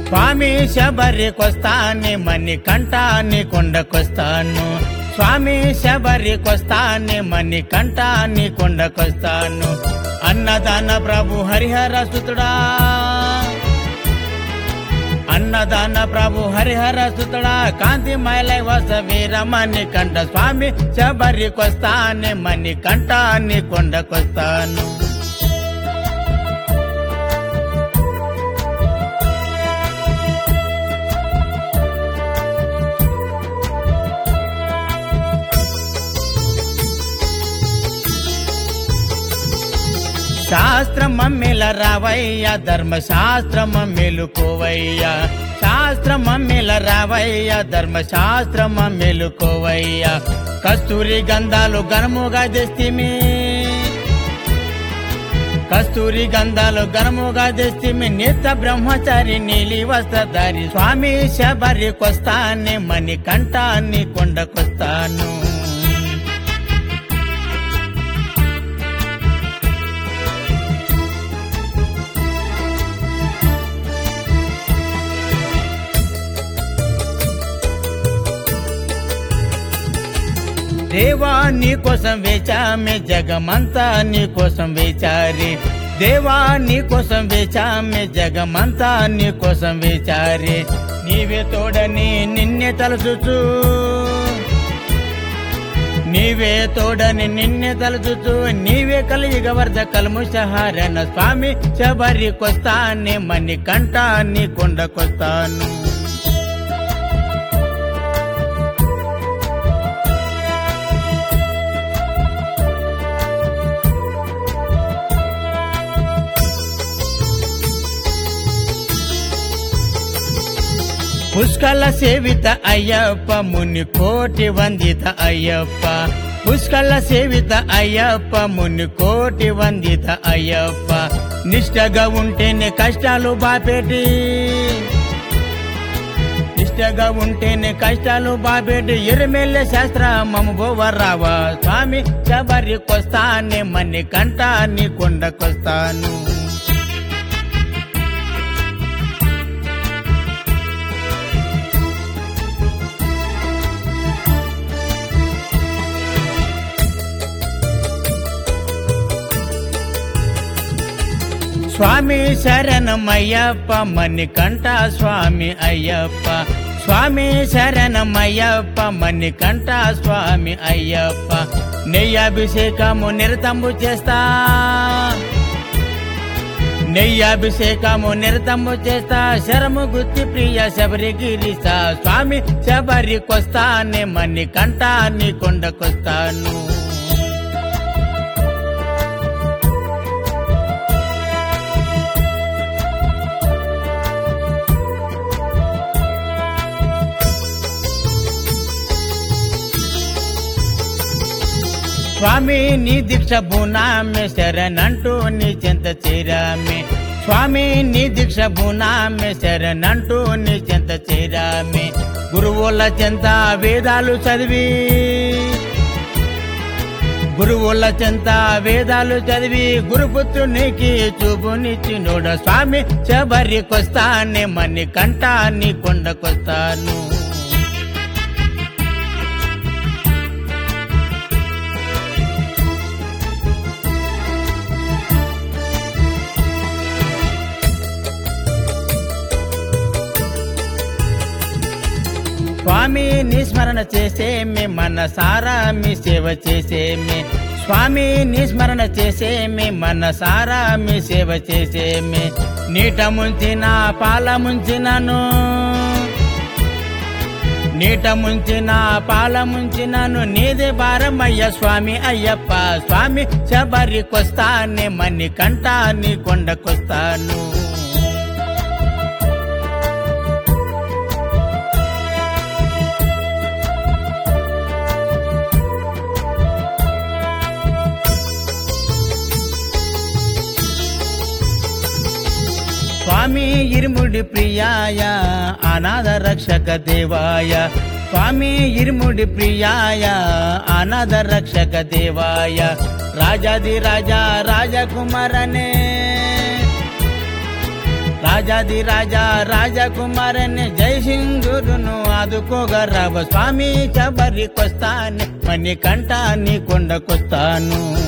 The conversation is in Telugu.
స్వామి శబరికొస్తానే మని కంఠాన్ని కొండకొస్తాను స్వామి శబరికొస్తానే మని కంఠాన్ని కొండకొస్తాను అన్నదాన ప్రభు హరిహర సుతుడా అన్నదాన ప్రభు హరిహర సుతుడా కాంతి మైలై వస వీరమణి కంఠ స్వామి శబరికొస్తానే మని కంఠాన్ని కొండకొస్తాను శాస్త్రమ రావయ్య ధర్మశాస్త్రమ మెలుకోవయ్య శాస్త్రమ రావయ్య ధర్మశాస్త్రమ మెలుకోవయ్య కస్తూరి గంధాలు ఘనముగా తెస్తిమి కస్తూరి గంధాలు ఘనముగా తెస్తిమి నిత్య బ్రహ్మచారి నీలి వస్త్రధారి స్వామి శబరికొస్తానే మణి కంఠాన్ని కొండకొస్తాను దేవా నీ కోసం వేచామే జగమంతా నీ కోసం వేచారి దేవా నీ కోసం వేచామే జగమంతా నీ కోసం వేచారి నీవే తోడని నిన్నే తలచుచు నీవే తోడని నిన్నే తలచుచు నీవే కలియుగ వర్ధ కల్ముషహారణ స్వామి శబరికొస్తానే మణి కంఠాన్ని కొండకొస్తాను పుష్కల సేవిత అయ్యప్ప ముని కోటి వందిత అయ్యప్ప పుష్కల సేవిత అయ్యప్ప ముని కోటి వందిత అయ్యప్ప నిష్టగా ఉంటేనే కష్టాలు బాపేటి నిష్టగా ఉంటేనే కష్టాలు బాపేటి ఎరుమెల్లె శాస్త్ర మమ బోవరావా స్వామి శబరికొస్తానే మన్ని కంఠాన్ని కొండకొస్తాను స్వామి శరణమయ్యప్ప మణికంఠ స్వామి అయ్యప్ప స్వామి శరణమయ్యప్ప మణికంఠ స్వామి అయ్యప్ప నెయ్యాభిషేకము నిరతంబు చేస్తా నెయ్యాభిషేకము నిరతంబు చేస్తా శరము గుత్తి ప్రియ శబరిగిరిసా స్వామి శబరికొస్తానే మణికంఠాన్ని కొండకొస్తాను స్వామి నీ దీక్ష భూనామే శరణంటూ నీ చెంత చేరామే స్వామి నీ దీక్ష భూనామే శరణంటూ నీ చెంత చేరామే గురువుల చెంత వేదాలు చదివి గురువుల చెంత వేదాలు చదివి గురుపుత్రునికి చూపునిచ్చినోడ స్వామి శబరికొస్తానే మని కంఠాన్ని కొండకొస్తాను స్వామి నీ స్మరణ చేసేమే మనసారా మీ సేవ చేసేమే స్వామి నీ స్మరణ చేసేమే మనసారా మీ సేవ చేసేమే నీట ముంచిన పాల ముంచినను నీట ముంచిన పాల ముంచినను నీదే భారమయ్య స్వామి అయ్యప్ప స్వామి శబరికొస్తానే మని కంఠాన్ని కొండకొస్తాను స్వామి ఇరుముడి ప్రియాయ అనాథ రక్షక దేవాయ స్వామి ఇరుముడి ప్రియాయ అనాథ రక్షక దేవాయ రాజాది రాజా రాజకుమారనే రాజ రాజాది రాజా రాజకుమారని జై సింధురును ఆదుకోగా రావ స్వామి చబరికొస్తాను మణి కంట నీ కొండకొస్తాను